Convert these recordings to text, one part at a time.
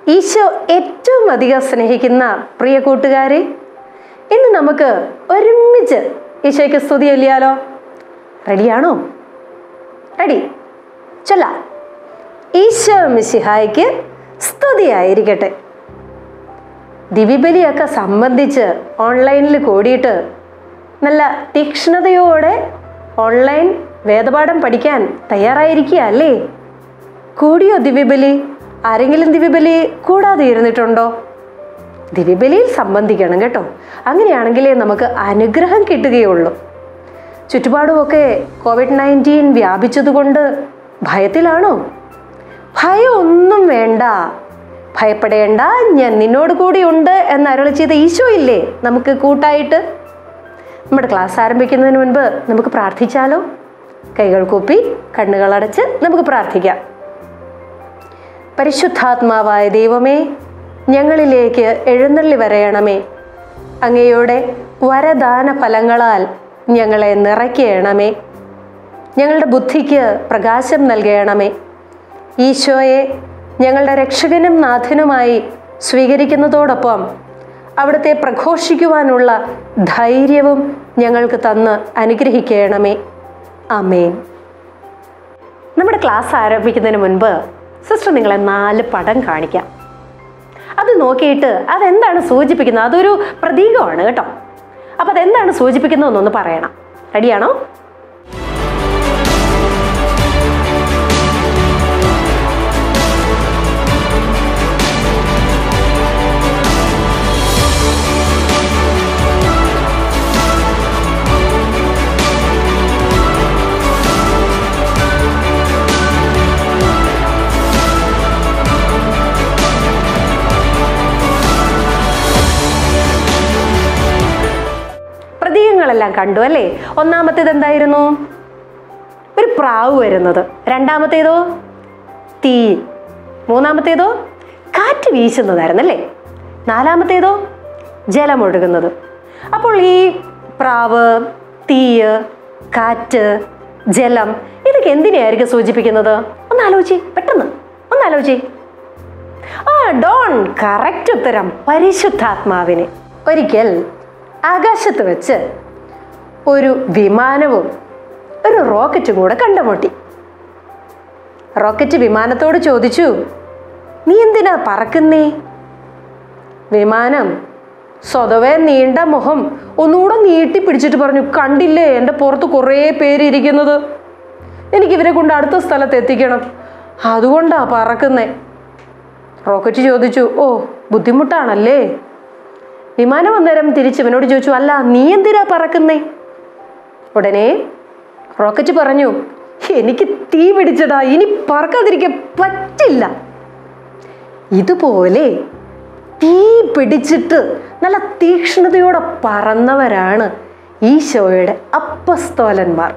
ഈശോ ഏറ്റവും അധികം സ്നേഹിക്കുന്ന പ്രിയ കൂട്ടുകാരെ ഇന്ന് നമുക്ക് ഒരുമിച്ച് ഈശോയ്ക്ക് സ്തുതി ചൊല്ലിയാലോ റെഡിയാണോ റെഡി ചൊല്ല ഈശോ മിശിഹായ്ക്ക് സ്തുതിയായിരിക്കട്ടെ ദിവ്യബലിയൊക്കെ സംബന്ധിച്ച് ഓൺലൈനിൽ കൂടിയിട്ട് നല്ല തീക്ഷ്ണതയോടെ ഓൺലൈൻ വേദപാഠം പഠിക്കാൻ തയ്യാറായിരിക്കുക അല്ലേ കൂടിയോ ദിവ്യബലി ആരെങ്കിലും ദിവ്യബലി കൂടാതെ ഇരുന്നിട്ടുണ്ടോ ദിവ്യബലിയിൽ സംബന്ധിക്കണം കേട്ടോ അങ്ങനെയാണെങ്കിലേ നമുക്ക് അനുഗ്രഹം കിട്ടുകയുള്ളൂ ചുറ്റുപാടുമൊക്കെ കോവിഡ് നയൻറ്റീൻ വ്യാപിച്ചതുകൊണ്ട് ഭയത്തിലാണോ ഭയം ഒന്നും വേണ്ട ഭയപ്പെടേണ്ട ഞാൻ നിന്നോട് കൂടി ഉണ്ട് എന്ന് അരുളി ചെയ്ത ഈശോ ഇല്ലേ നമുക്ക് കൂട്ടായിട്ട് നമ്മുടെ ക്ലാസ് ആരംഭിക്കുന്നതിന് മുൻപ് നമുക്ക് പ്രാർത്ഥിച്ചാലോ കൈകൾ കൂപ്പി കണ്ണുകൾ അടച്ച് നമുക്ക് പ്രാർത്ഥിക്കാം പരിശുദ്ധാത്മാവായ ദൈവമേ ഞങ്ങളിലേക്ക് എഴുന്നള്ളി വരയണമേ അങ്ങയുടെ വരദാന ഫലങ്ങളാൽ ഞങ്ങളെ നിറയ്ക്കണമേ ഞങ്ങളുടെ ബുദ്ധിക്ക് പ്രകാശം നൽകണമേ ഈശോയെ ഞങ്ങളുടെ രക്ഷകനും നാഥനുമായി സ്വീകരിക്കുന്നതോടൊപ്പം അവിടുത്തെ പ്രഘോഷിക്കുവാനുള്ള ധൈര്യവും ഞങ്ങൾക്ക് തന്ന് അനുഗ്രഹിക്കണമേ അമേൻ നമ്മുടെ ക്ലാസ് ആരംഭിക്കുന്നതിന് മുൻപ് സിസ്റ്റർ നിങ്ങളെ നാല് പടം കാണിക്കാം അത് നോക്കിയിട്ട് അതെന്താണ് സൂചിപ്പിക്കുന്നത് അതൊരു പ്രതീകമാണ് കേട്ടോ അപ്പോൾ അതെന്താണ് സൂചിപ്പിക്കുന്നതെന്നൊന്ന് പറയണം റെഡിയാണോ പ്രതീകങ്ങളെല്ലാം കണ്ടു അല്ലേ ഒന്നാമത്തേത് എന്തായിരുന്നു ഒരു പ്രാവ് വരുന്നത് രണ്ടാമത്തേതോ തീ മൂന്നാമത്തേതോ കാറ്റ് വീശുന്നതായിരുന്നു അല്ലേ നാലാമത്തേതോ ജലമൊഴുകുന്നത് അപ്പോൾ ഈ പ്രാവ് തീയ് കാറ്റ് ജലം ഇതൊക്കെ എന്തിനെയായിരിക്കും സൂചിപ്പിക്കുന്നത് ഒന്ന് ആലോചി പെട്ടെന്ന് ഒന്ന് ആലോചി ആ ഡോൺ കറക്റ്റ് ഉത്തരം പരിശുദ്ധാത്മാവിനെ ഒരിക്കൽ ആകാശത്ത് വെച്ച് ഒരു വിമാനവും ഒരു റോക്കറ്റും കൂടെ കണ്ടുമുട്ടി റോക്കറ്റ് വിമാനത്തോട് ചോദിച്ചു നീ എന്തിനാ പറക്കുന്നേ വിമാനം സ്വതവേ നീണ്ട മുഖം ഒന്നുകൂടെ നീട്ടി പിടിച്ചിട്ട് പറഞ്ഞു കണ്ടില്ലേ എൻ്റെ പുറത്ത് കുറേ പേര് ഇരിക്കുന്നത് എനിക്ക് ഇവരെ കൊണ്ട് അടുത്ത സ്ഥലത്ത് എത്തിക്കണം അതുകൊണ്ടാ പറക്കുന്നേ റോക്കറ്റ് ചോദിച്ചു ഓ ബുദ്ധിമുട്ടാണല്ലേ വിമാനം അന്നേരം തിരിച്ച് ഇവനോട് ചോദിച്ചു അല്ല നീ എന്തിനാ പറക്കുന്നേ ഉടനെ റോക്കറ്റ് പറഞ്ഞു എനിക്ക് തീ പിടിച്ചടാ ഇനി പറക്കാതിരിക്കാൻ പറ്റില്ല ഇതുപോലെ തീ പിടിച്ചിട്ട് നല്ല തീക്ഷ്ണതയോടെ പറന്നവരാണ് ഈശോയുടെ അപ്പസ്തോലന്മാർ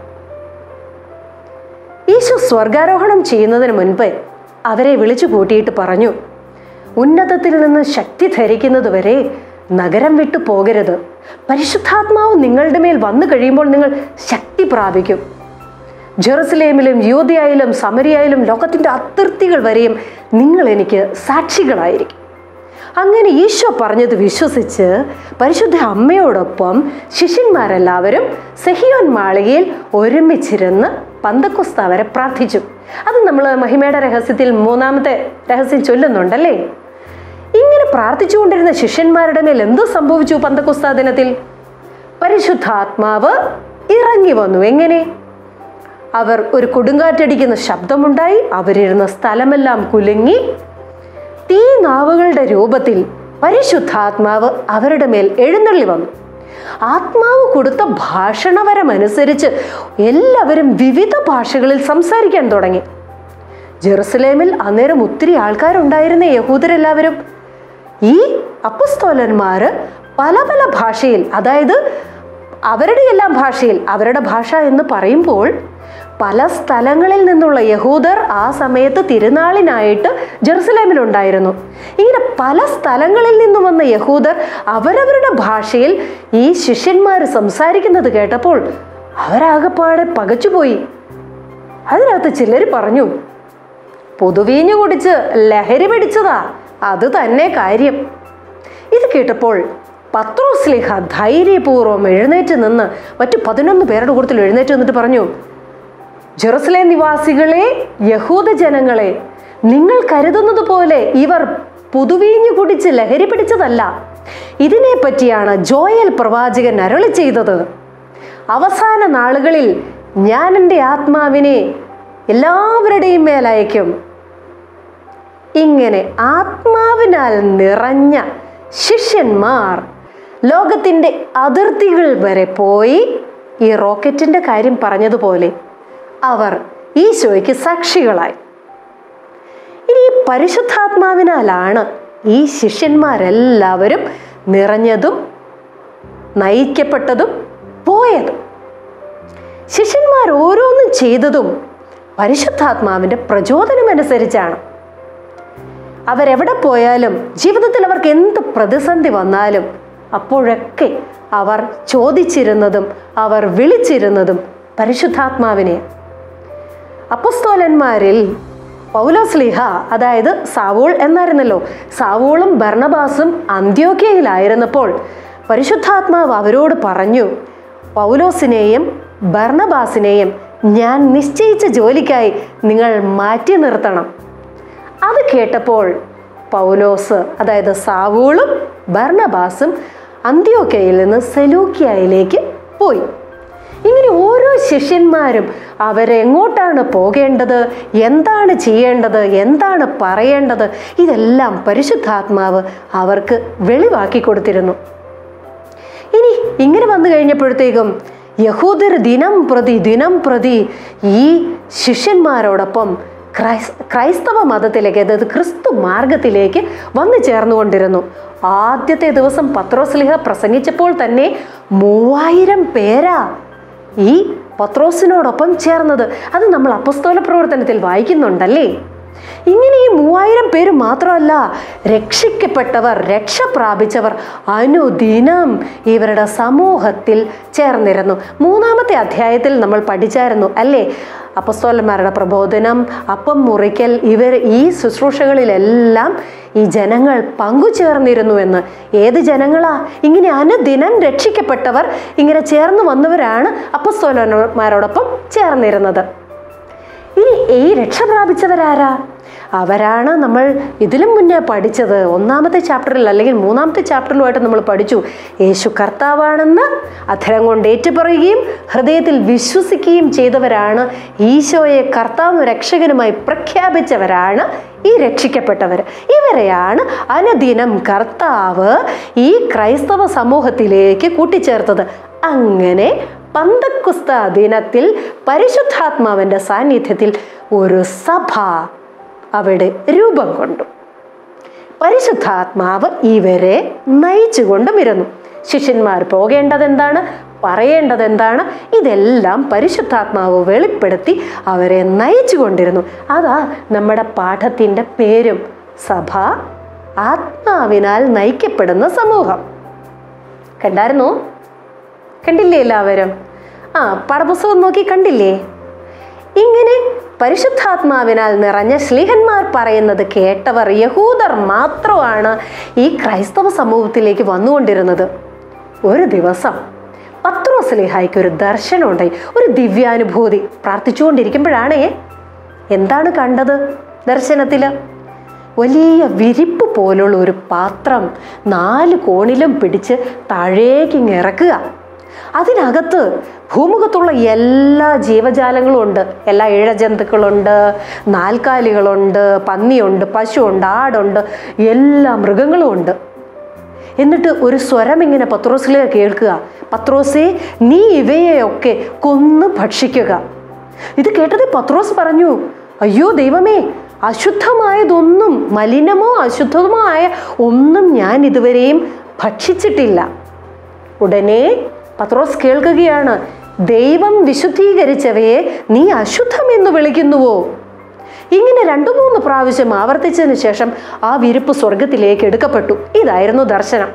ഈശോ സ്വർഗാരോഹണം ചെയ്യുന്നതിന് മുൻപ് അവരെ വിളിച്ചു കൂട്ടിയിട്ട് പറഞ്ഞു ഉന്നതത്തിൽ നിന്ന് ശക്തി ധരിക്കുന്നതുവരെ നഗരം വിട്ടു പോകരുത് പരിശുദ്ധാത്മാവ് നിങ്ങളുടെ മേൽ വന്നു കഴിയുമ്പോൾ നിങ്ങൾ ശക്തി പ്രാപിക്കും ജെറുസലേമിലും യൂതയായാലും സമരിയായാലും ലോകത്തിൻ്റെ അതിർത്തികൾ വരെയും നിങ്ങൾ എനിക്ക് സാക്ഷികളായിരിക്കും അങ്ങനെ ഈശോ പറഞ്ഞത് വിശ്വസിച്ച് പരിശുദ്ധ അമ്മയോടൊപ്പം ശിഷ്യന്മാരെല്ലാവരും സെഹിയോൻ മാളികയിൽ ഒരുമിച്ചിരുന്ന് പന്തക്കുസ്ത വരെ പ്രാർത്ഥിച്ചു അത് നമ്മൾ മഹിമയുടെ രഹസ്യത്തിൽ മൂന്നാമത്തെ രഹസ്യം ചൊല്ലുന്നുണ്ടല്ലേ ഇങ്ങനെ പ്രാർത്ഥിച്ചുകൊണ്ടിരുന്ന ശിഷ്യന്മാരുടെ മേൽ എന്തു സംഭവിച്ചു പന്തക്കുസ്ത ദിനത്തിൽ പരിശുദ്ധാത്മാവ് ഇറങ്ങി വന്നു എങ്ങനെ അവർ ഒരു കൊടുങ്കാറ്റടിക്കുന്ന ശബ്ദമുണ്ടായി അവരിരുന്ന സ്ഥലമെല്ലാം കുലുങ്ങി തീ നാവുകളുടെ രൂപത്തിൽ പരിശുദ്ധാത്മാവ് അവരുടെ മേൽ എഴുന്നള്ളി വന്നു ആത്മാവ് കൊടുത്ത ഭാഷണവരമനുസരിച്ച് എല്ലാവരും വിവിധ ഭാഷകളിൽ സംസാരിക്കാൻ തുടങ്ങി ജെറുസലേമിൽ അന്നേരം ഒത്തിരി ആൾക്കാരുണ്ടായിരുന്ന യഹൂദരെല്ലാവരും ഈ അപ്പസ്തോലന്മാര് പല പല ഭാഷയിൽ അതായത് അവരുടെ എല്ലാം ഭാഷയിൽ അവരുടെ ഭാഷ എന്ന് പറയുമ്പോൾ പല സ്ഥലങ്ങളിൽ നിന്നുള്ള യഹൂദർ ആ സമയത്ത് തിരുനാളിനായിട്ട് ജെറുസലേമിലുണ്ടായിരുന്നു ഇങ്ങനെ പല സ്ഥലങ്ങളിൽ നിന്നും വന്ന യഹൂദർ അവരവരുടെ ഭാഷയിൽ ഈ ശിഷ്യന്മാർ സംസാരിക്കുന്നത് കേട്ടപ്പോൾ അവരാകപ്പാടെ പകച്ചുപോയി അതിനകത്ത് ചിലർ പറഞ്ഞു പൊതുവീഞ്ഞു കുടിച്ച് ലഹരി പിടിച്ചതാ അത് തന്നെ കാര്യം ഇത് കേട്ടപ്പോൾ പത്രോസ്ലിഹ ധൈര്യപൂർവ്വം എഴുന്നേറ്റ് നിന്ന് മറ്റു പതിനൊന്ന് പേരുടെ കൂട്ടത്തിൽ എഴുന്നേറ്റ് നിന്നിട്ട് പറഞ്ഞു ജെറുസലേം നിവാസികളെ യഹൂദ ജനങ്ങളെ നിങ്ങൾ കരുതുന്നത് പോലെ ഇവർ പുതുവീഞ്ഞു കുടിച്ച് ലഹരി പിടിച്ചതല്ല ഇതിനെ പറ്റിയാണ് ജോയൽ പ്രവാചകൻ അരളി ചെയ്തത് അവസാന നാളുകളിൽ ഞാൻ എൻ്റെ ആത്മാവിനെ എല്ലാവരുടെയും മേലയക്കും ഇങ്ങനെ ആത്മാവിനാൽ നിറഞ്ഞ ശിഷ്യന്മാർ ലോകത്തിൻ്റെ അതിർത്തികൾ വരെ പോയി ഈ റോക്കറ്റിൻ്റെ കാര്യം പറഞ്ഞതുപോലെ അവർ ഈശോയ്ക്ക് സാക്ഷികളായി ഇനി ഈ പരിശുദ്ധാത്മാവിനാലാണ് ഈ ശിഷ്യന്മാരെല്ലാവരും നിറഞ്ഞതും നയിക്കപ്പെട്ടതും പോയതും ശിഷ്യന്മാർ ഓരോന്നും ചെയ്തതും പരിശുദ്ധാത്മാവിൻ്റെ പ്രചോദനമനുസരിച്ചാണ് അവരെവിടെ പോയാലും ജീവിതത്തിൽ അവർക്ക് എന്ത് പ്രതിസന്ധി വന്നാലും അപ്പോഴൊക്കെ അവർ ചോദിച്ചിരുന്നതും അവർ വിളിച്ചിരുന്നതും പരിശുദ്ധാത്മാവിനെ അപ്പസ്തോലന്മാരിൽ പൗലോസ്ലിഹ അതായത് സാവൂൾ എന്നായിരുന്നല്ലോ സാവൂളും ഭർണബാസും അന്ത്യോക്യയിലായിരുന്നപ്പോൾ പരിശുദ്ധാത്മാവ് അവരോട് പറഞ്ഞു പൗലോസിനെയും ഭർണബാസിനെയും ഞാൻ നിശ്ചയിച്ച ജോലിക്കായി നിങ്ങൾ മാറ്റി നിർത്തണം അത് കേട്ടപ്പോൾ പൗലോസ് അതായത് സാവൂളും ഭർണബാസും അന്ത്യോക്കയിൽ നിന്ന് സെലൂക്കിയയിലേക്ക് പോയി ഇങ്ങനെ ഓരോ ശിഷ്യന്മാരും അവരെങ്ങോട്ടാണ് പോകേണ്ടത് എന്താണ് ചെയ്യേണ്ടത് എന്താണ് പറയേണ്ടത് ഇതെല്ലാം പരിശുദ്ധാത്മാവ് അവർക്ക് വെളിവാക്കി കൊടുത്തിരുന്നു ഇനി ഇങ്ങനെ വന്നു കഴിഞ്ഞപ്പോഴത്തേക്കും യഹൂദർ ദിനം പ്രതി ദിനം പ്രതി ഈ ശിഷ്യന്മാരോടൊപ്പം ക്രൈസ് ക്രൈസ്തവ മതത്തിലേക്ക് അതായത് ക്രിസ്തു മാർഗത്തിലേക്ക് വന്നു ചേർന്നുകൊണ്ടിരുന്നു ആദ്യത്തെ ദിവസം പത്രോസ്ലിഹ പ്രസംഗിച്ചപ്പോൾ തന്നെ മൂവായിരം പേരാ ഈ പത്രോസിനോടൊപ്പം ചേർന്നത് അത് നമ്മൾ അപ്പസ്തോല പ്രവർത്തനത്തിൽ വായിക്കുന്നുണ്ടല്ലേ ഇങ്ങനെ ഈ മൂവായിരം പേര് മാത്രമല്ല രക്ഷിക്കപ്പെട്ടവർ രക്ഷ പ്രാപിച്ചവർ അനുദിനം ഇവരുടെ സമൂഹത്തിൽ ചേർന്നിരുന്നു മൂന്നാമത്തെ അധ്യായത്തിൽ നമ്മൾ പഠിച്ചായിരുന്നു അല്ലേ അപ്പസ്തോലന്മാരുടെ പ്രബോധനം അപ്പം മുറിക്കൽ ഇവർ ഈ ശുശ്രൂഷകളിലെല്ലാം ഈ ജനങ്ങൾ പങ്കുചേർന്നിരുന്നു എന്ന് ഏത് ജനങ്ങളാ ഇങ്ങനെ അനുദിനം രക്ഷിക്കപ്പെട്ടവർ ഇങ്ങനെ ചേർന്ന് വന്നവരാണ് അപ്പസ്തോലന്മാരോടൊപ്പം ചേർന്നിരുന്നത് ഇനി ഈ രക്ഷ പ്രാപിച്ചവരാരാ അവരാണ് നമ്മൾ ഇതിലും മുന്നേ പഠിച്ചത് ഒന്നാമത്തെ ചാപ്റ്ററിൽ അല്ലെങ്കിൽ മൂന്നാമത്തെ ചാപ്റ്ററിലുമായിട്ട് നമ്മൾ പഠിച്ചു യേശു കർത്താവാണെന്ന് അധരം കൊണ്ട് ഏറ്റുപറയുകയും ഹൃദയത്തിൽ വിശ്വസിക്കുകയും ചെയ്തവരാണ് ഈശോയെ കർത്താവും രക്ഷകനുമായി പ്രഖ്യാപിച്ചവരാണ് ഈ രക്ഷിക്കപ്പെട്ടവർ ഇവരെയാണ് അനുദിനം കർത്താവ് ഈ ക്രൈസ്തവ സമൂഹത്തിലേക്ക് കൂട്ടിച്ചേർത്തത് അങ്ങനെ പന്തക്കുസ്ത ദിനത്തിൽ പരിശുദ്ധാത്മാവിൻ്റെ സാന്നിധ്യത്തിൽ ഒരു സഭ അവിടെ രൂപം കൊണ്ടു പരിശുദ്ധാത്മാവ് ഇവരെ നയിച്ചുകൊണ്ടും ഇരുന്നു ശിഷ്യന്മാർ പോകേണ്ടത് എന്താണ് പറയേണ്ടത് എന്താണ് ഇതെല്ലാം പരിശുദ്ധാത്മാവ് വെളിപ്പെടുത്തി അവരെ നയിച്ചു കൊണ്ടിരുന്നു അതാ നമ്മുടെ പാഠത്തിൻ്റെ പേരും സഭ ആത്മാവിനാൽ നയിക്കപ്പെടുന്ന സമൂഹം കണ്ടായിരുന്നോ കണ്ടില്ലേ എല്ലാവരും ആ പാഠപുസ്തകം നോക്കി കണ്ടില്ലേ ഇങ്ങനെ പരിശുദ്ധാത്മാവിനാൽ നിറഞ്ഞ ശ്ലീഹന്മാർ പറയുന്നത് കേട്ടവർ യഹൂദർ മാത്രമാണ് ഈ ക്രൈസ്തവ സമൂഹത്തിലേക്ക് വന്നുകൊണ്ടിരുന്നത് ഒരു ദിവസം പത്രോസ്ലിഹായ്ക്ക് ഒരു ദർശനം ഉണ്ടായി ഒരു ദിവ്യാനുഭൂതി പ്രാർത്ഥിച്ചുകൊണ്ടിരിക്കുമ്പോഴാണേ എന്താണ് കണ്ടത് ദർശനത്തിൽ വലിയ വിരിപ്പ് പോലുള്ള ഒരു പാത്രം നാല് കോണിലും പിടിച്ച് താഴേക്ക് ഇങ്ങ് ഇറക്കുക അതിനകത്ത് ഭൂമുഖത്തുള്ള എല്ലാ ജീവജാലങ്ങളും ഉണ്ട് എല്ലാ ഇഴജന്തുക്കളുണ്ട് നാൽക്കാലികളുണ്ട് പന്നിയുണ്ട് പശുവുണ്ട് ആടുണ്ട് എല്ലാ മൃഗങ്ങളും ഉണ്ട് എന്നിട്ട് ഒരു സ്വരം ഇങ്ങനെ പത്രോസിലെ കേൾക്കുക പത്രോസേ നീ ഇവയെയൊക്കെ കൊന്ന് ഭക്ഷിക്കുക ഇത് കേട്ടത് പത്രോസ് പറഞ്ഞു അയ്യോ ദൈവമേ അശുദ്ധമായതൊന്നും മലിനമോ അശുദ്ധമോ ആയ ഒന്നും ഞാൻ ഇതുവരെയും ഭക്ഷിച്ചിട്ടില്ല ഉടനെ പത്രോസ് കേൾക്കുകയാണ് ദൈവം വിശുദ്ധീകരിച്ചവയെ നീ അശുദ്ധമെന്ന് വിളിക്കുന്നുവോ ഇങ്ങനെ രണ്ടു മൂന്ന് പ്രാവശ്യം ആവർത്തിച്ചതിന് ശേഷം ആ വിരിപ്പ് സ്വർഗത്തിലേക്ക് എടുക്കപ്പെട്ടു ഇതായിരുന്നു ദർശനം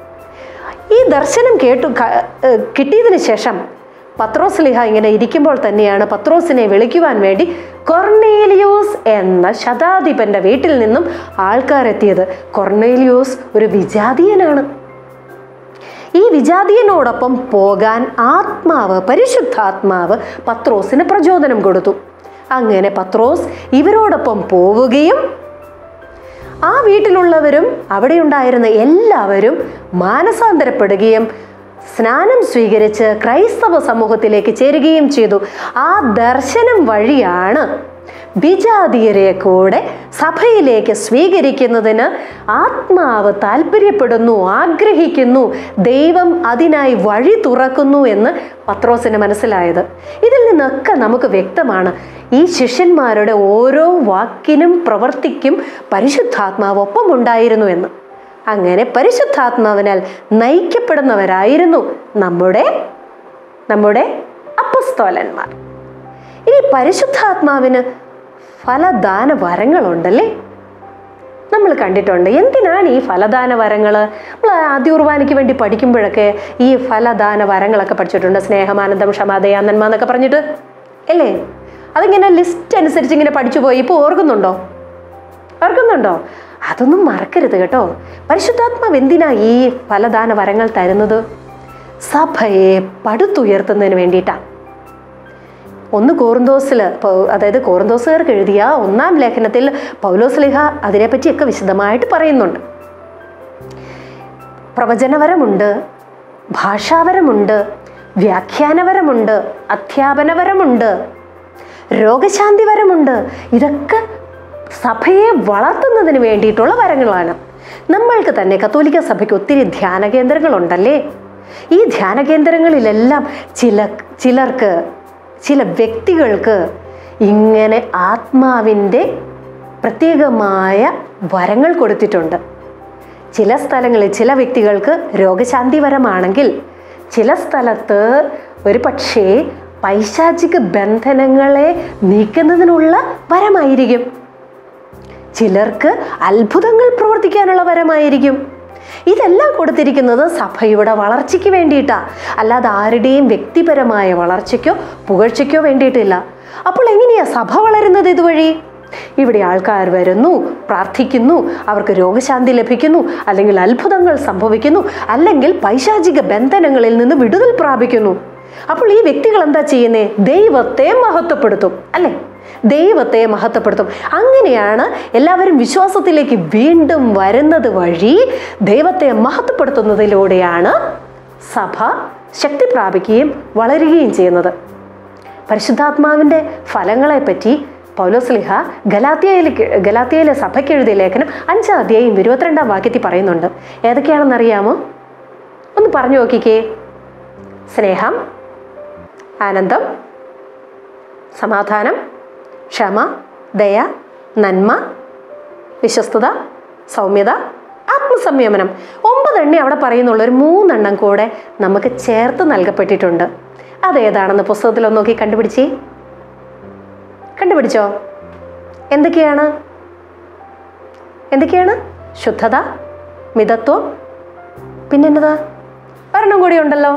ഈ ദർശനം കേട്ടു ക- ഏഹ് കിട്ടിയതിന് ശേഷം പത്രോസ് ലിഹ ഇങ്ങനെ ഇരിക്കുമ്പോൾ തന്നെയാണ് പത്രോസിനെ വിളിക്കുവാൻ വേണ്ടി കൊർണേ കൊർണേലിയോസ് എന്ന ശതാധിപന്റെ വീട്ടിൽ നിന്നും ആൾക്കാർ എത്തിയത് കൊർണേലിയോസ് ഒരു വിജാതീയനാണ് ഈ വിജാതീയനോടൊപ്പം പോകാൻ ആത്മാവ് പരിശുദ്ധാത്മാവ് പത്രോസിന് പ്രചോദനം കൊടുത്തു അങ്ങനെ പത്രോസ് ഇവരോടൊപ്പം പോവുകയും ആ വീട്ടിലുള്ളവരും അവിടെ ഉണ്ടായിരുന്ന എല്ലാവരും മാനസാന്തരപ്പെടുകയും സ്നാനം സ്വീകരിച്ച് ക്രൈസ്തവ സമൂഹത്തിലേക്ക് ചേരുകയും ചെയ്തു ആ ദർശനം വഴിയാണ് വിജാതീയരെ കൂടെ സഭയിലേക്ക് സ്വീകരിക്കുന്നതിന് ആത്മാവ് താല്പര്യപ്പെടുന്നു ആഗ്രഹിക്കുന്നു ദൈവം അതിനായി വഴി തുറക്കുന്നു എന്ന് പത്രോസിന് മനസ്സിലായത് ഇതിൽ നിന്നൊക്കെ നമുക്ക് വ്യക്തമാണ് ഈ ശിഷ്യന്മാരുടെ ഓരോ വാക്കിനും പ്രവർത്തിക്കും പരിശുദ്ധാത്മാവ് ഒപ്പമുണ്ടായിരുന്നു എന്ന് അങ്ങനെ പരിശുദ്ധാത്മാവിനാൽ നയിക്കപ്പെടുന്നവരായിരുന്നു നമ്മുടെ നമ്മുടെ അപ്പസ്തോലന്മാർ ഇനി പരിശുദ്ധാത്മാവിന് ഫലദാന വരങ്ങളുണ്ടല്ലേ നമ്മൾ കണ്ടിട്ടുണ്ട് എന്തിനാണ് ഈ ഫലദാന വരങ്ങൾ നമ്മൾ ആദ്യ കുർബാനയ്ക്ക് വേണ്ടി പഠിക്കുമ്പോഴൊക്കെ ഈ ഫലദാന വരങ്ങളൊക്കെ പഠിച്ചിട്ടുണ്ട് സ്നേഹമാനന്ദം ക്ഷമാദയ നന്മ എന്നൊക്കെ പറഞ്ഞിട്ട് അല്ലേ അതിങ്ങനെ ലിസ്റ്റ് അനുസരിച്ച് ഇങ്ങനെ പഠിച്ചു പോയി ഇപ്പോൾ ഓർക്കുന്നുണ്ടോ ഓർക്കുന്നുണ്ടോ അതൊന്നും മറക്കരുത് കേട്ടോ പരിശുദ്ധാത്മാവ് എന്തിനാ ഈ ഫലദാന വരങ്ങൾ തരുന്നത് സഭയെ പടുത്തുയർത്തുന്നതിന് വേണ്ടിയിട്ടാണ് ഒന്ന് കോറിന്തോസിൽ അതായത് കോറിന്തോസുകാർക്ക് എഴുതിയ ഒന്നാം ലേഖനത്തിൽ പൗലോസ്ലിഹ അതിനെപ്പറ്റിയൊക്കെ വിശദമായിട്ട് പറയുന്നുണ്ട് പ്രവചനവരമുണ്ട് ഭാഷാവരമുണ്ട് വ്യാഖ്യാനവരമുണ്ട് അധ്യാപനവരമുണ്ട് രോഗശാന്തിവരമുണ്ട് ഇതൊക്കെ സഭയെ വളർത്തുന്നതിന് വേണ്ടിയിട്ടുള്ള വരങ്ങളാണ് നമ്മൾക്ക് തന്നെ കത്തോലിക്ക സഭയ്ക്ക് ഒത്തിരി ധ്യാന കേന്ദ്രങ്ങളുണ്ടല്ലേ ഈ ധ്യാന കേന്ദ്രങ്ങളിലെല്ലാം ചില ചിലർക്ക് ചില വ്യക്തികൾക്ക് ഇങ്ങനെ ആത്മാവിൻ്റെ പ്രത്യേകമായ വരങ്ങൾ കൊടുത്തിട്ടുണ്ട് ചില സ്ഥലങ്ങളിൽ ചില വ്യക്തികൾക്ക് രോഗശാന്തി വരമാണെങ്കിൽ ചില സ്ഥലത്ത് ഒരു പക്ഷേ പൈശാചിക ബന്ധനങ്ങളെ നീക്കുന്നതിനുള്ള വരമായിരിക്കും ചിലർക്ക് അത്ഭുതങ്ങൾ പ്രവർത്തിക്കാനുള്ള വരമായിരിക്കും ഇതെല്ലാം കൊടുത്തിരിക്കുന്നത് സഭയുടെ വളർച്ചയ്ക്ക് വേണ്ടിയിട്ടാ അല്ലാതെ ആരുടെയും വ്യക്തിപരമായ വളർച്ചയ്ക്കോ പുകഴ്ചയ്ക്കോ വേണ്ടിയിട്ടില്ല അപ്പോൾ എങ്ങനെയാ സഭ വളരുന്നത് ഇതുവഴി ഇവിടെ ആൾക്കാർ വരുന്നു പ്രാർത്ഥിക്കുന്നു അവർക്ക് രോഗശാന്തി ലഭിക്കുന്നു അല്ലെങ്കിൽ അത്ഭുതങ്ങൾ സംഭവിക്കുന്നു അല്ലെങ്കിൽ പൈശാചിക ബന്ധനങ്ങളിൽ നിന്ന് വിടുതൽ പ്രാപിക്കുന്നു അപ്പോൾ ഈ വ്യക്തികൾ എന്താ ചെയ്യുന്നേ ദൈവത്തെ മഹത്വപ്പെടുത്തും അല്ലേ ദൈവത്തെ മഹത്വപ്പെടുത്തും അങ്ങനെയാണ് എല്ലാവരും വിശ്വാസത്തിലേക്ക് വീണ്ടും വരുന്നത് വഴി ദൈവത്തെ മഹത്വപ്പെടുത്തുന്നതിലൂടെയാണ് സഭ ശക്തി പ്രാപിക്കുകയും വളരുകയും ചെയ്യുന്നത് പരിശുദ്ധാത്മാവിൻ്റെ ഫലങ്ങളെപ്പറ്റി പൗലോസ്ലിഹ ഗലാത്തിയയിൽ ഗലാത്തിയയിലെ സഭയ്ക്ക് എഴുതിയ ലേഖനം അഞ്ചാം അധ്യായം ഇരുപത്തിരണ്ടാം വാക്യത്തിൽ പറയുന്നുണ്ട് ഏതൊക്കെയാണെന്നറിയാമോ ഒന്ന് പറഞ്ഞു നോക്കിക്കേ സ്നേഹം ആനന്ദം സമാധാനം ക്ഷമ ദയ നന്മ വിശ്വസ്തത സൗമ്യത ആത്മസംയമനം ഒമ്പതെണ്ണി അവിടെ പറയുന്നുള്ള ഒരു മൂന്നെണ്ണം കൂടെ നമുക്ക് ചേർത്ത് നൽകപ്പെട്ടിട്ടുണ്ട് അതേതാണെന്ന് പുസ്തകത്തിൽ ഒന്ന് നോക്കി കണ്ടുപിടിച്ചേ കണ്ടുപിടിച്ചോ എന്തൊക്കെയാണ് എന്തൊക്കെയാണ് ശുദ്ധത മിതത്വം പിന്നെന്നതാ ഒരെണ്ണം കൂടി ഉണ്ടല്ലോ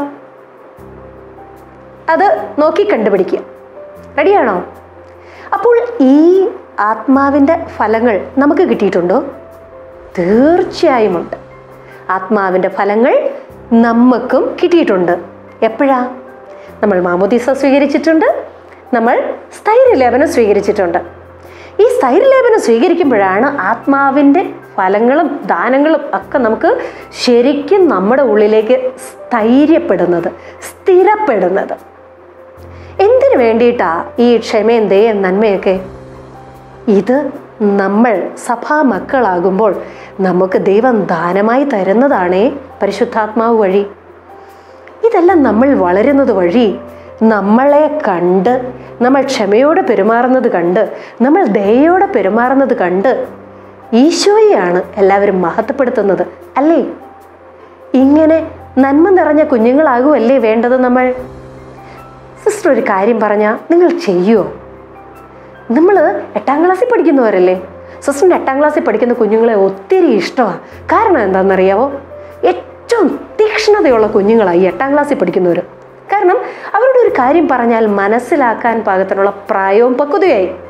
അത് നോക്കി കണ്ടുപിടിക്കുക റെഡിയാണോ അപ്പോൾ ഈ ആത്മാവിൻ്റെ ഫലങ്ങൾ നമുക്ക് കിട്ടിയിട്ടുണ്ടോ തീർച്ചയായും ഉണ്ട് ആത്മാവിൻ്റെ ഫലങ്ങൾ നമുക്കും കിട്ടിയിട്ടുണ്ട് എപ്പോഴാ നമ്മൾ മാമോദീസ സ്വീകരിച്ചിട്ടുണ്ട് നമ്മൾ സ്ഥൈര്യലേപനം സ്വീകരിച്ചിട്ടുണ്ട് ഈ സ്ഥൈര്യലേപനം സ്വീകരിക്കുമ്പോഴാണ് ആത്മാവിൻ്റെ ഫലങ്ങളും ദാനങ്ങളും ഒക്കെ നമുക്ക് ശരിക്കും നമ്മുടെ ഉള്ളിലേക്ക് സ്ഥൈര്യപ്പെടുന്നത് സ്ഥിരപ്പെടുന്നത് എന്തിനു വേണ്ടിയിട്ടാ ഈ ക്ഷമയും ദയും നന്മയൊക്കെ ഇത് നമ്മൾ സഭാ മക്കളാകുമ്പോൾ നമുക്ക് ദൈവം ദാനമായി തരുന്നതാണേ പരിശുദ്ധാത്മാവ് വഴി ഇതെല്ലാം നമ്മൾ വളരുന്നത് വഴി നമ്മളെ കണ്ട് നമ്മൾ ക്ഷമയോടെ പെരുമാറുന്നത് കണ്ട് നമ്മൾ ദയോടെ പെരുമാറുന്നത് കണ്ട് ഈശോയെയാണ് എല്ലാവരും മഹത്വപ്പെടുത്തുന്നത് അല്ലേ ഇങ്ങനെ നന്മ നിറഞ്ഞ കുഞ്ഞുങ്ങളാകുമല്ലേ വേണ്ടത് നമ്മൾ സിസ്റ്റർ ഒരു കാര്യം പറഞ്ഞാൽ നിങ്ങൾ ചെയ്യുമോ നമ്മൾ എട്ടാം ക്ലാസ്സിൽ പഠിക്കുന്നവരല്ലേ സിസ്റ്ററിന് എട്ടാം ക്ലാസ്സിൽ പഠിക്കുന്ന കുഞ്ഞുങ്ങളെ ഒത്തിരി ഇഷ്ടമാണ് കാരണം എന്താണെന്നറിയാവോ ഏറ്റവും തീക്ഷ്ണതയുള്ള കുഞ്ഞുങ്ങളാണ് ഈ എട്ടാം ക്ലാസ്സിൽ പഠിക്കുന്നവർ കാരണം അവരുടെ ഒരു കാര്യം പറഞ്ഞാൽ മനസ്സിലാക്കാൻ പാകത്തിനുള്ള പ്രായവും പക്വതയായി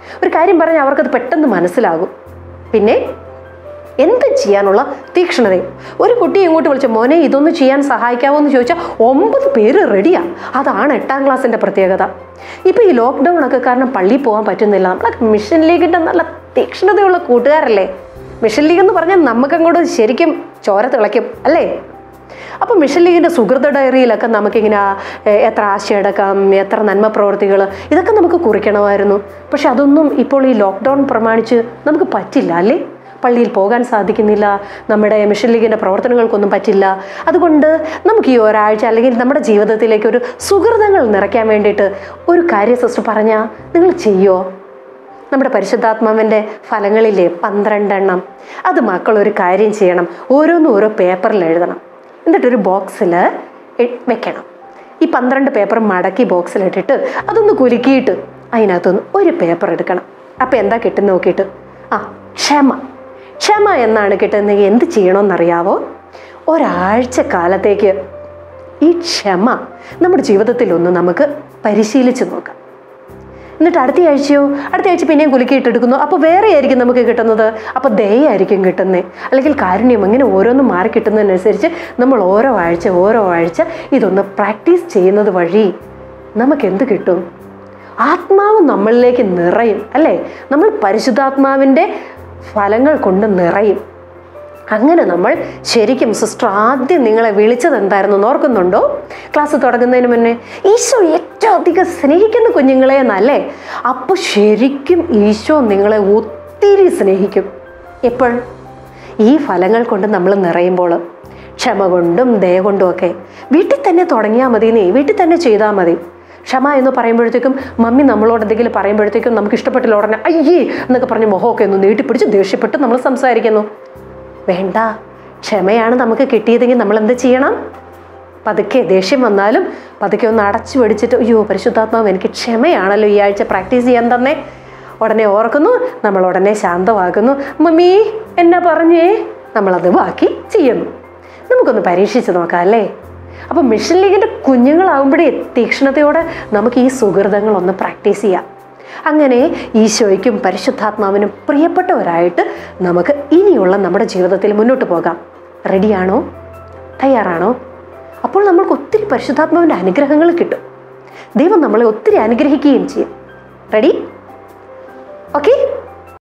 ഒരു കാര്യം പറഞ്ഞാൽ അവർക്കത് പെട്ടെന്ന് മനസ്സിലാകും പിന്നെ എന്ത് ചെയ്യാനുള്ള തീക്ഷ്ണതയും ഒരു കുട്ടി ഇങ്ങോട്ട് വിളിച്ച മോനെ ഇതൊന്ന് ചെയ്യാൻ സഹായിക്കാമോ എന്ന് ചോദിച്ചാൽ ഒമ്പത് പേര് റെഡിയാ അതാണ് എട്ടാം ക്ലാസ്സിൻ്റെ പ്രത്യേകത ഇപ്പോൾ ഈ ലോക്ക്ഡൗൺ ഒക്കെ കാരണം പള്ളിയിൽ പോകാൻ പറ്റുന്നില്ല നമ്മളെ മിഷൻ ലീഗിൻ്റെ നല്ല തീക്ഷ്ണതയുള്ള കൂട്ടുകാരല്ലേ മിഷൻ ലീഗ് എന്ന് പറഞ്ഞാൽ നമുക്കങ്ങോട്ട് ശരിക്കും ചോര തിളയ്ക്കും അല്ലേ അപ്പോൾ മിഷൻ ലീഗിൻ്റെ സുഹൃത ഡയറിയിലൊക്കെ നമുക്കിങ്ങനെ എ- എത്ര ആശയടക്കം എത്ര നന്മ പ്രവർത്തികൾ ഇതൊക്കെ നമുക്ക് കുറിക്കണമായിരുന്നു പക്ഷെ അതൊന്നും ഇപ്പോൾ ഈ ലോക്ക്ഡൗൺ പ്രമാണിച്ച് നമുക്ക് പറ്റില്ല അല്ലേ പള്ളിയിൽ പോകാൻ സാധിക്കുന്നില്ല നമ്മുടെ മിഷൻ ലീഗിൻ്റെ പ്രവർത്തനങ്ങൾക്കൊന്നും പറ്റില്ല അതുകൊണ്ട് നമുക്ക് ഈ ഒരാഴ്ച അല്ലെങ്കിൽ നമ്മുടെ ജീവിതത്തിലേക്ക് ഒരു സുഹൃതങ്ങൾ നിറയ്ക്കാൻ വേണ്ടിയിട്ട് ഒരു കാര്യം സിസ്റ്റർ പറഞ്ഞാൽ നിങ്ങൾ ചെയ്യുമോ നമ്മുടെ പരിശുദ്ധാത്മാവിൻ്റെ ഫലങ്ങളിലെ പന്ത്രണ്ടെണ്ണം അത് മക്കൾ ഒരു കാര്യം ചെയ്യണം ഓരോന്നും ഓരോ പേപ്പറിൽ എഴുതണം എന്നിട്ടൊരു ബോക്സിൽ വെക്കണം ഈ പന്ത്രണ്ട് പേപ്പർ മടക്കി ബോക്സിലിട്ടിട്ട് അതൊന്ന് കുലുക്കിയിട്ട് അതിനകത്തുനിന്ന് ഒരു പേപ്പർ എടുക്കണം അപ്പോൾ എന്താ കിട്ടുന്ന നോക്കിയിട്ട് ആ ക്ഷമ ക്ഷമ എന്നാണ് കിട്ടുന്നത് എന്ത് ചെയ്യണമെന്നറിയാവോ ഒരാഴ്ച കാലത്തേക്ക് ഈ ക്ഷമ നമ്മുടെ ജീവിതത്തിൽ ഒന്ന് നമുക്ക് പരിശീലിച്ച് നോക്കാം എന്നിട്ട് അടുത്ത ആഴ്ചയോ അടുത്ത ആഴ്ച പിന്നെയും കുലുക്കിയിട്ടെടുക്കുന്നു അപ്പോൾ വേറെ ആയിരിക്കും നമുക്ക് കിട്ടുന്നത് അപ്പോൾ ദയായിരിക്കും കിട്ടുന്നത് അല്ലെങ്കിൽ കാരുണ്യം അങ്ങനെ ഓരോന്നും മാറി കിട്ടുന്നതിനനുസരിച്ച് നമ്മൾ ഓരോ ആഴ്ച ഓരോ ആഴ്ച ഇതൊന്ന് പ്രാക്ടീസ് ചെയ്യുന്നത് വഴി നമുക്ക് എന്ത് കിട്ടും ആത്മാവ് നമ്മളിലേക്ക് നിറയും അല്ലേ നമ്മൾ പരിശുദ്ധാത്മാവിൻ്റെ ഫലങ്ങൾ കൊണ്ട് നിറയും അങ്ങനെ നമ്മൾ ശരിക്കും സിസ്റ്റർ ആദ്യം നിങ്ങളെ വിളിച്ചത് എന്തായിരുന്നു എന്ന് ഓർക്കുന്നുണ്ടോ ക്ലാസ് തുടങ്ങുന്നതിന് മുന്നേ ഈശോ ഏറ്റവും അധികം സ്നേഹിക്കുന്ന കുഞ്ഞുങ്ങളെ എന്നല്ലേ അപ്പോൾ ശരിക്കും ഈശോ നിങ്ങളെ ഒത്തിരി സ്നേഹിക്കും എപ്പോൾ ഈ ഫലങ്ങൾ കൊണ്ട് നമ്മൾ നിറയുമ്പോൾ ക്ഷമ കൊണ്ടും ദയ കൊണ്ടും ഒക്കെ വീട്ടിൽ തന്നെ തുടങ്ങിയാൽ മതി നീ വീട്ടിൽ തന്നെ ചെയ്താൽ മതി ക്ഷമ എന്ന് പറയുമ്പോഴത്തേക്കും മമ്മി നമ്മളോട് എന്തെങ്കിലും പറയുമ്പോഴത്തേക്കും നമുക്ക് ഇഷ്ടപ്പെട്ടില്ല ഉടനെ അയ്യേ എന്നൊക്കെ പറഞ്ഞ് മുഖമൊക്കെ ഒന്ന് നീട്ടിപ്പിടിച്ച് ദേഷ്യപ്പെട്ട് നമ്മൾ സംസാരിക്കുന്നു വേണ്ട ക്ഷമയാണ് നമുക്ക് കിട്ടിയതെങ്കിൽ നമ്മൾ എന്ത് ചെയ്യണം പതുക്കെ ദേഷ്യം വന്നാലും പതുക്കെ ഒന്ന് അടച്ചു പിടിച്ചിട്ട് അയ്യോ പരിശുദ്ധാത്മാവ് എനിക്ക് ക്ഷമയാണല്ലോ ഈ ആഴ്ച പ്രാക്ടീസ് ചെയ്യാൻ തന്നെ ഉടനെ ഓർക്കുന്നു നമ്മൾ ഉടനെ ശാന്തമാക്കുന്നു മമ്മി എന്നാ പറഞ്ഞേ നമ്മളത് ബാക്കി ചെയ്യുന്നു നമുക്കൊന്ന് പരീക്ഷിച്ച് നോക്കാം അല്ലേ അപ്പം മിഷൻ ലീഗിൻ്റെ കുഞ്ഞുങ്ങളാകുമ്പോഴേ തീക്ഷ്ണതയോടെ നമുക്ക് ഈ സുഹൃതങ്ങളൊന്ന് പ്രാക്ടീസ് ചെയ്യാം അങ്ങനെ ഈശോയ്ക്കും പരിശുദ്ധാത്മാവിനും പ്രിയപ്പെട്ടവരായിട്ട് നമുക്ക് ഇനിയുള്ള നമ്മുടെ ജീവിതത്തിൽ മുന്നോട്ട് പോകാം റെഡിയാണോ തയ്യാറാണോ അപ്പോൾ നമ്മൾക്ക് ഒത്തിരി പരിശുദ്ധാത്മാവിൻ്റെ അനുഗ്രഹങ്ങൾ കിട്ടും ദൈവം നമ്മളെ ഒത്തിരി അനുഗ്രഹിക്കുകയും ചെയ്യും റെഡി ഓക്കെ